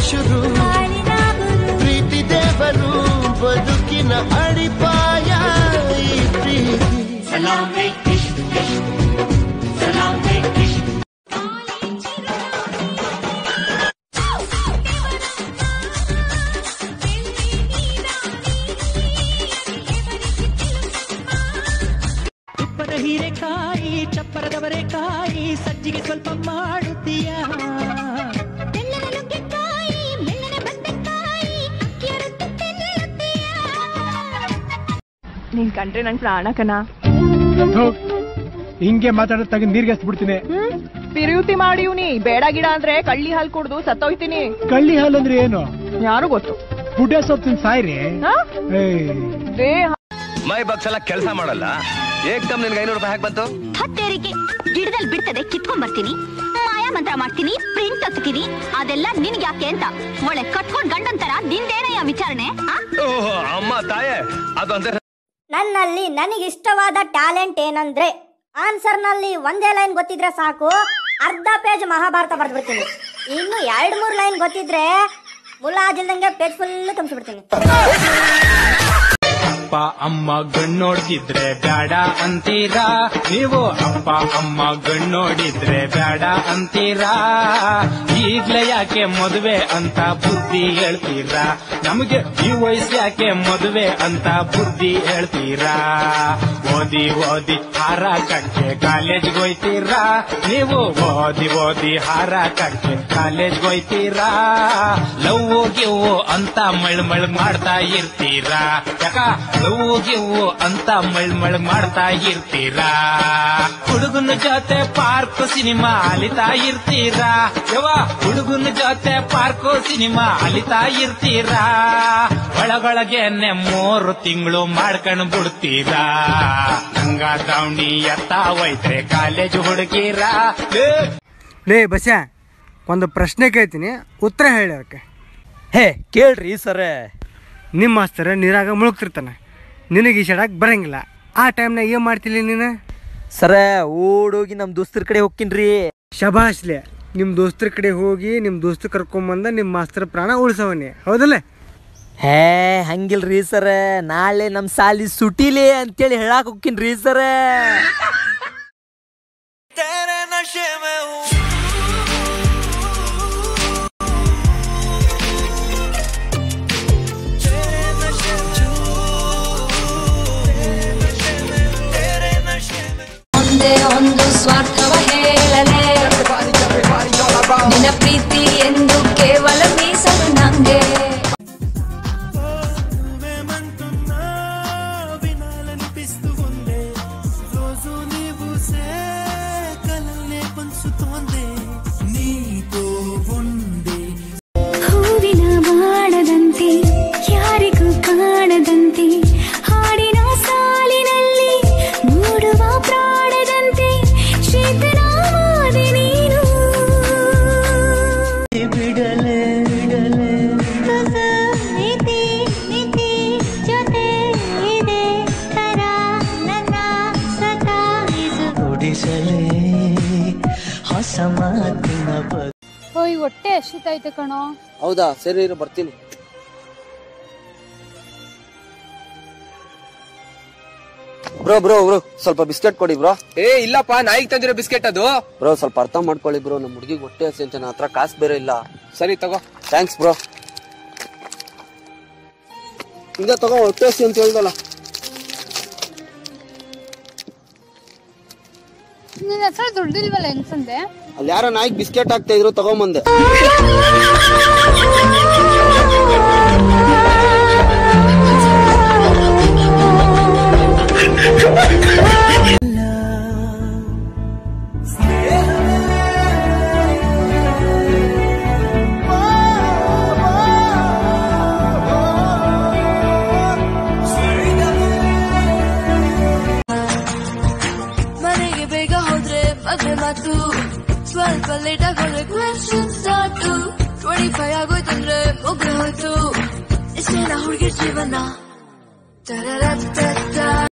ಶುರು ಪ್ರೀತಿ ದೇವರು ಬದುಕಿನ ಅಡಿಪಾಯ ಈ ಪ್ರೀತಿ ತುಪ್ಪದ ಹೀರೆಕಾಯಿ ಚಪ್ಪರದವರೆಕಾಯಿ ಸಜ್ಜಿಗೆ ಸ್ವಲ್ಪ ಮಾಡುತ್ತೀಯ ನೀನ್ ಕಂಡ್ರೆ ನನ್ ಪ್ರಾಣ ಕಣ ಹಿಂಗೆ ಮಾತಾಡೋದ್ ತಗೊಂಡ್ ನೀರ್ಗೆ ಬಿಡ್ತೀನಿ ಹ್ಮ್ ಪಿರಿಯುತಿ ಮಾಡಿವ್ನಿ ಬೇಡ ಗಿಡ ಅಂದ್ರೆ ಕಳ್ಳಿ ಹಾಲ್ ಕುಡ್ದು ಸತ್ತೋಯ್ತೀನಿ ಕಳ್ಳಿ ಹಾಲು ಅಂದ್ರೆ ಏನು ಯಾರು ಗೊತ್ತು ಪುಡ್ಡೆ ಸೊಪ್ಪು ತಿಂದ್ ಸಾಯ್ರಿ ಹಾ? ಏಯ್. ದೇಹ ಮೈ ಬಗ್ಸಲ ಕೆಲಸ ಮಾಡಲ್ಲ ಏಕ್ದಮ್ ನಿನ್ಗೆ ಐನೂರು ರೂಪಾಯಿ ಹಾಕಿ ಬಂತು ಹತ್ತೇರಿಗೆ ಗಿಡದಲ್ಲಿ ಬಿಡ್ತದೆ ಕಿತ್ಕೊಂಡ್ ಬರ್ತೀನಿ ಮಾಯಾ ಮಂತ್ರ ಮಾಡ್ತೀನಿ ಪ್ರಿಂಟ್ ಹತ್ತೀನಿ ಅದೆಲ್ಲ ನಿನ್ಗೆ ಯಾಕೆ ಅಂತ ಒಳ್ಳೆ ಕಟ್ಕೊಂಡ್ ಗಂಡಂತರ ನಿಂದೇನಯ್ಯ ವಿಚಾರಣೆ ಆ? ಓಹೋ ಅಮ್ಮ ತಾಯೇ ಅದು ಅಂದ್ರೆ ನನ್ನಲ್ಲಿ ನನಗಿಷ್ಟವಾದ ಟ್ಯಾಲೆಂಟ್ ಏನಂದ್ರೆ ಆನ್ಸರ್ ನಲ್ಲಿ ಒಂದೇ ಲೈನ್ ಗೊತ್ತಿದ್ರೆ ಸಾಕು ಅರ್ಧ ಪೇಜ್ ಮಹಾಭಾರತ ಬರ್ದ್ಬಿಡ್ತೀನಿ ಇನ್ನು ಎರಡ್ ಮೂರ್ ಲೈನ್ ಗೊತ್ತಿದ್ರೆ ಮುಲಾಜಿಲ್ದಂಗೆ ಪೇಜ್ ಫುಲ್ ತುಂಬಿಸ್ಬಿಡ್ತೀನಿ ಅಪ್ಪ ಅಮ್ಮ ಗಣ್ಣೋಡ್ತಿದ್ರೆ ಬೇಡ ಅಂತೀರಾ ನೀವು ಅಪ್ಪ ಅಮ್ಮ ಗಣ್ಣೋಡಿದ್ರೆ ಬೇಡ ಅಂತೀರಾ ಈಗ್ಲೇ ಯಾಕೆ ಮದುವೆ ಅಂತ ಬುದ್ಧಿ ಹೇಳ್ತೀರಾ ನಮಗೆ ಈ ವಯಸ್ಸು ಯಾಕೆ ಮದುವೆ ಅಂತ ಬುದ್ಧಿ ಹೇಳ್ತೀರಾ ಓದಿ ಓದಿ ಹಾರ ಕಟ್ಟೆ ಕಾಲೇಜ್ಗೆ ಹೋಯ್ತೀರಾ ನೀವು ಓದಿ ಓದಿ ಹಾರ ಕಟ್ಟೆ ಕಾಲೇಜ್ಗೆ ಹೋಯ್ತೀರಾ ಲವ್ ಗಿವ್ ಅಂತ ಮಳ್ ಮಳ್ ಮಾಡ್ತಾ ಇರ್ತೀರಾ ಯಾಕ ಲವ್ ಗಿವ್ ಅಂತ ಮಳ್ ಮಳ್ ಮಾಡ್ತಾ ಇರ್ತೀರಾ ಹುಡುಗನ ಜೊತೆ ಪಾರ್ಕ್ ಸಿನಿಮಾ ಅಲಿತಾ ಇರ್ತೀರಾ ಯವ ಹುಡುಗನ ಜೊತೆ ಪಾರ್ಕ್ ಸಿನಿಮಾ ಅಲಿತಾ ಇರ್ತೀರಾ ಒಳಗೊಳಗೆನೆ ಮೂರು ತಿಂಗಳು ಮಾಡ್ಕೊಂಡ್ ಬಿಡ್ತೀರಾ ಹಂಗ ದಾವಣಿ ಎತ್ತ ಹೋಯ್ತ್ರೆ ಕಾಲೇಜ್ ಹುಡುಗಿರಾ ಲೇ ಬಸ್ಯ ಒಂದು ಪ್ರಶ್ನೆ ಕೇಳ್ತೀನಿ ಉತ್ತರ ಹೇಳಿ ಅದಕ್ಕೆ ಹೇ ಕೇಳ್ರಿ ಸರ್ ನಿಮ್ಮ ಮಾಸ್ತರ ನೀರಾಗ ಮುಳುಗ್ತಿರ್ತಾನೆ ನಿನಗೆ ಈಸಾಡಕ್ ಬರಂಗಿಲ್ಲ ಆ ಟೈಮ್ನಾಗ ಏನ್ ಮಾಡ್ತಿಲ್ಲ ನೀನು ಸರ ಓಡೋಗಿ ನಮ್ ದೋಸ್ತರ ಕಡೆ ಹೋಗ್ತೀನ್ರಿ ಶಬಾಷ್ಲೆ ನಿಮ್ಮ ದೋಸ್ತರ ಕಡೆ ಹೋಗಿ ನಿಮ್ಮ ದೋಸ್ತ ಕರ್ಕೊಂಬಂದ ನಿಮ್ಮ ಮಾಸ್ತರ ಪ್ರಾಣ ಉಳಿಸವನಿ ಹೌದಲ್ಲ ಹೇ ಹಂಗಿಲ್ರಿ ಸರ ನಾಳೆ ನಮ್ ಸಾಲಿ ಸುಟಿಲೆ ಅಂತೇಳಿ ಹೇಳಾಕ್ ಹೋಗ್ತೀನ್ರಿ ಸರ ಒಂದೇ ಒಂದು ಸ್ವಾರ್ಥವ ಹೇಳಲೇ ನಿನ್ನ ಪ್ರೀತಿ ಎಂದು ಕೇವಲ ಮೀಸಲು ನಂಗೆ ಹೂವಿನ ಬಾಣದಂತೆ ಯಾರಿಗೂ ಕಾಣದಂತೆ ಹಾಡಿನ ಸಾಲಿನಲ್ಲಿ ಮೂಡುವ ಪ್ರಾಣದಂತೆ ಶೀತನಾದೆ ನೀನು ಬಿಡಲೆ ಬಿಡಲೆ ನೀತಿ ನೀತಿ ಜೊತೆ ಇದೆ ತರ ನನ್ನ ಸತಾಯಿಸು ನುಡಿಸಲೇ ಹೊಸ ಮಾತಿನ ಬಗೆ ಓಯ್ ಹೊಟ್ಟೆ ಹಸಿತೈತೆ ಕಣೋ ಹೌದಾ ಸರಿ ಇರು ಬರ್ತೀನಿ ಬ್ರೋ ಬ್ರೋ ಬ್ರೋ ಸ್ವಲ್ಪ ಬಿಸ್ಕೆಟ್ ಕೊಡಿ ಬ್ರೋ ಏ ಇಲ್ಲಪ್ಪ ನಾಯಿಗ್ ತಂದಿರೋ ಬಿಸ್ಕೆಟ್ ಅದು ಬ್ರೋ ಸ್ವಲ್ಪ ಅರ್ಥ ಮಾಡ್ಕೊಳ್ಳಿ ಬ್ರೋ ನಮ್ಮ ಹುಡುಗಿಗೆ ಹೊಟ್ಟೆ ಹಸಿ ಅಂತ ನನ್ನ ಹತ್ರ ಕಾಸು ಬೇರೆ ಇಲ್ಲ ಸರಿ ತಗೋ ಥ್ಯಾಂಕ್ಸ್ ಬ್ರೋ ಈಗ ತಗೋ ಹೊಟ್ಟೆ ಹಸಿ ಅಂತ ಹೇಳ್ದಲ್ಲ ನಿನ್ನ ಹತ್ರ ದುಡ್ಡಿಲ್ವಲ್ಲ ಎನ್ಸಂದೆ ಅಲ್ಲಿ ಯಾರೋ ನಾಯಿಗೆ ಬಿಸ್ಕೆಟ್ ಹಾಕ್ತಾ ಇದ್ರು ತಗೊಂಬಂದೆ ಮನೆಗೆ ಬೇಗ ಹೋದ್ರೆ ಮದುವೆ ಮಾತು ಸ್ವಲ್ಪ ಲೇಟ್ ಆಗಿ ಹೋದ್ರೆ ಕ್ವೆಶನ್ ಸ್ಟಾರ್ಟು ಟ್ವೆಂಟಿ ಫೈವ್ ಆಗೋಯ್ತಂದ್ರೆ ಮುಗ್ದೆ ಹೋಯ್ತು ಇಷ್ಟೇನ ಹುಡುಗಿ ಜೀವನ